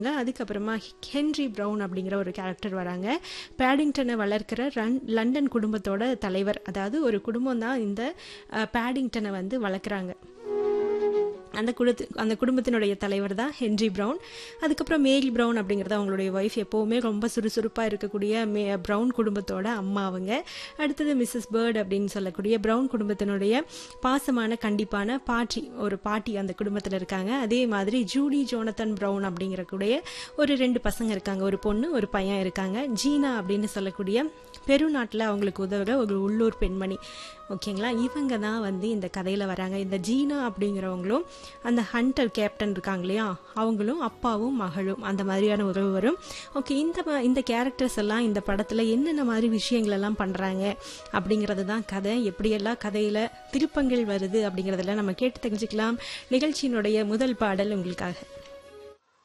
அதுக்கப்புறமா Henry brown அப்படிங்கிற ஒரு கேரக்டர் வராங்க பேடிங்டனை வளர்க்கிற ரன் லண்டன் குடும்பத்தோட தலைவர் அதாவது ஒரு குடும்பம் தான் இந்த அஹ், பேடிங்டனை வந்து வளர்க்குறாங்க அந்த குடுத்து அந்த குடும்பத்தினுடைய தலைவர் தான் ஹென்றி ப்ரவுன் அதுக்கப்புறம் மேரி ப்ரவுன் அப்படிங்கிறது அவங்களுடைய ஒய்ஃப் எப்போவுமே ரொம்ப சுறுசுறுப்பாக இருக்கக்கூடிய மே ப்ரவுன் குடும்பத்தோட அம்மா அவங்க அடுத்தது மிஸ்ஸஸ் பேர்ட் அப்படின்னு சொல்லக்கூடிய ப்ரவுன் குடும்பத்தினுடைய பாசமான கண்டிப்பான பாட்டி ஒரு பாட்டி அந்த குடும்பத்தில் இருக்காங்க அதே மாதிரி ஜூடி ஜோனத்தன் ப்ரவுன் அப்படிங்கிறக்கூடிய ஒரு ரெண்டு பசங்க இருக்காங்க ஒரு பொண்ணு ஒரு பையன் இருக்காங்க ஜீனா அப்படின்னு சொல்லக்கூடிய பெருநாட்டில் அவங்களுக்கு உதவுற ஒரு உள்ளூர் பெண்மணி ஓகேங்களா இவங்க தான் வந்து இந்த கதையில் வராங்க இந்த ஜீனா அப்படிங்கிறவங்களும் அந்த ஹண்டர் கேப்டன் இருக்காங்க இல்லையா அவங்களும் அப்பாவும் மகளும் அந்த மாதிரியான உறவு வரும் ஓகே இந்த ம- இந்த கேரக்டர்ஸ் எல்லாம் இந்த படத்தில் என்னென்ன மாதிரி விஷயங்கள் எல்லாம் பண்ணுறாங்க அப்படிங்கிறது தான் கதை எப்படியெல்லாம் கதையில் திருப்பங்கள் வருது அப்படிங்கிறதெல்லாம் நம்ம கேட்டு தெரிஞ்சுக்கலாம் நிகழ்ச்சியினுடைய முதல் பாடல் உங்களுக்காக